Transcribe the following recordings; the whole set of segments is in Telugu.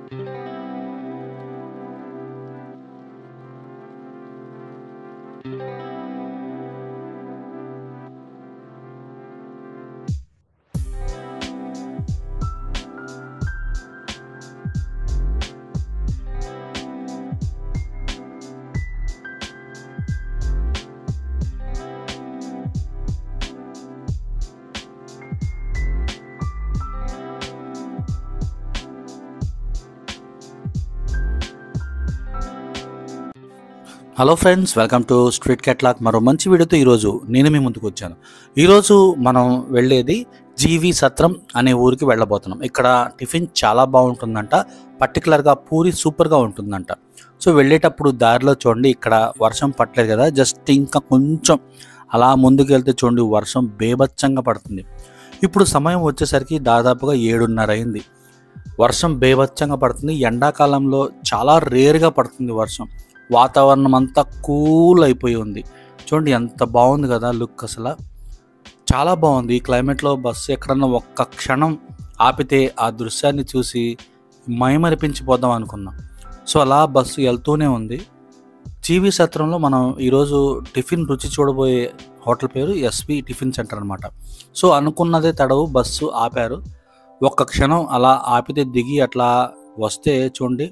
hello friends welcome to street catalogue మరో మంచి వీడియోతో ఈరోజు నేను మీ ముందుకు వచ్చాను ఈరోజు మనం వెళ్ళేది జీవి సత్రం అనే ఊరికి వెళ్ళబోతున్నాం ఇక్కడ టిఫిన్ చాలా బాగుంటుందంట పర్టికులర్గా పూరి సూపర్గా ఉంటుందంట సో వెళ్ళేటప్పుడు దారిలో చూడండి ఇక్కడ వర్షం పట్టలేదు కదా జస్ట్ ఇంకా కొంచెం అలా ముందుకు వెళ్తే చూడండి వర్షం బేభత్సంగా పడుతుంది ఇప్పుడు సమయం వచ్చేసరికి దాదాపుగా ఏడున్నర అయింది వర్షం బేభత్సంగా పడుతుంది ఎండాకాలంలో చాలా రేర్గా పడుతుంది వర్షం వాతావరణం అంతా కూల్ అయిపోయి ఉంది చూడండి ఎంత బాగుంది కదా లుక్ అసలు చాలా బాగుంది ఈ క్లైమేట్లో బస్సు ఎక్కడన్నా ఒక్క క్షణం ఆపితే ఆ దృశ్యాన్ని చూసి మైమరిపించిపోదాం అనుకున్నాం సో అలా బస్సు వెళ్తూనే ఉంది జీవి సత్రంలో మనం ఈరోజు టిఫిన్ రుచి చూడబోయే హోటల్ పేరు ఎస్వి టిఫిన్ సెంటర్ అనమాట సో అనుకున్నదే తడవు బస్సు ఆపారు ఒక్క క్షణం అలా ఆపితే దిగి అట్లా వస్తే చూడండి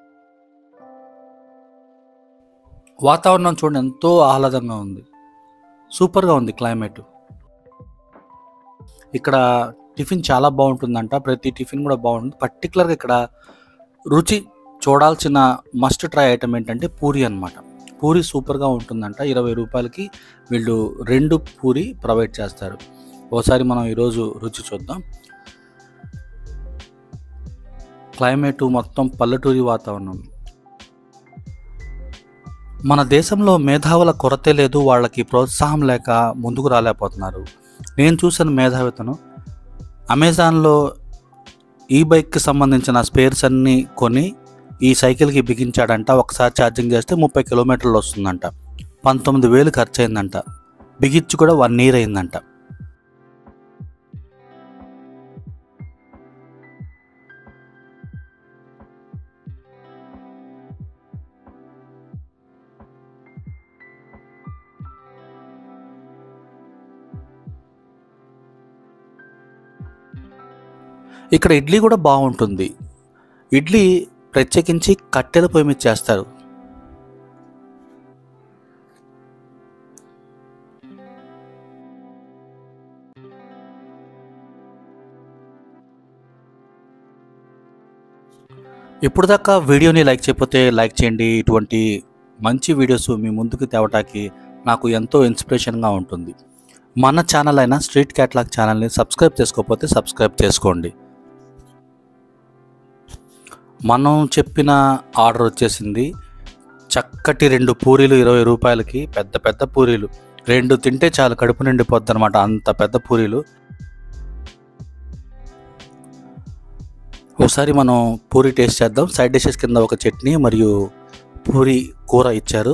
వాతావరణం చూడండి ఎంతో ఆహ్లాదంగా ఉంది సూపర్గా ఉంది క్లైమేట్ ఇక్కడ టిఫిన్ చాలా బాగుంటుందంట ప్రతి టిఫిన్ కూడా బాగుంటుంది పర్టికులర్గా ఇక్కడ రుచి చూడాల్సిన మస్ట్ ట్రై ఐటమ్ ఏంటంటే పూరి అన్నమాట పూరి సూపర్గా ఉంటుందంట ఇరవై రూపాయలకి వీళ్ళు రెండు పూరి ప్రొవైడ్ చేస్తారు ఓసారి మనం ఈరోజు రుచి చూద్దాం క్లైమేట్ మొత్తం పల్లెటూరి వాతావరణం మన దేశంలో మేధావుల కొరతే లేదు వాళ్ళకి ప్రోత్సాహం లేక ముందుకు రాలేకపోతున్నారు నేను చూసిన మేధావితను అమెజాన్లో ఈ బైక్కి సంబంధించిన స్పేర్స్ అన్నీ కొని ఈ సైకిల్కి బిగించాడంట ఒకసారి ఛార్జింగ్ చేస్తే ముప్పై కిలోమీటర్లు వస్తుందంట పంతొమ్మిది వేలు ఖర్చు అయిందంట బిగించి కూడా వన్ ఇయర్ అయిందంట ఇక్కడ ఇడ్లీ కూడా బాగుంటుంది ఇడ్లీ ప్రత్యేకించి కట్టెల పొయ్యి మీద చేస్తారు ఇప్పుడు దాకా వీడియోని లైక్ చేయకపోతే లైక్ చేయండి ఇటువంటి మంచి వీడియోస్ మీ ముందుకు తేవటానికి నాకు ఎంతో ఇన్స్పిరేషన్గా ఉంటుంది మన ఛానల్ అయిన స్ట్రీట్ క్యాట్లాగ్ ఛానల్ని సబ్స్క్రైబ్ చేసుకోకపోతే సబ్స్క్రైబ్ చేసుకోండి మనం చెప్పిన ఆర్డర్ వచ్చేసింది చక్కటి రెండు పూరీలు ఇరవై రూపాయలకి పెద్ద పెద్ద పూరీలు రెండు తింటే చాలు కడుపు నిండిపోద్ది అనమాట అంత పెద్ద పూరీలు ఒకసారి మనం పూరి టేస్ట్ చేద్దాం సైడ్ డిషెస్ కింద ఒక చట్నీ మరియు పూరి కూర ఇచ్చారు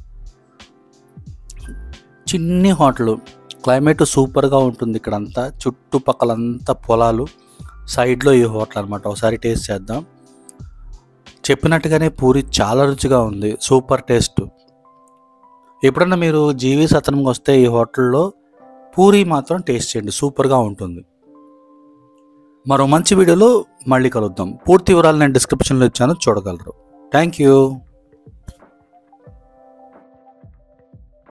చిన్ని హోటల్ క్లైమేట్ సూపర్గా ఉంటుంది ఇక్కడంతా చుట్టుపక్కలంతా పొలాలు సైడ్లో ఈ హోటల్ అనమాట ఒకసారి టేస్ట్ చేద్దాం చెప్పినట్టుగానే పూరి చాలా రుచిగా ఉంది సూపర్ టేస్ట్ ఎప్పుడన్నా మీరు జీవి సత్రంకి వస్తే ఈ హోటల్లో పూరి మాత్రం టేస్ట్ చేయండి సూపర్గా ఉంటుంది మరో మంచి వీడియోలో మళ్ళీ కలుద్దాం పూర్తి వివరాలు నేను డిస్క్రిప్షన్లో ఇచ్చాను చూడగలరు థ్యాంక్ యూ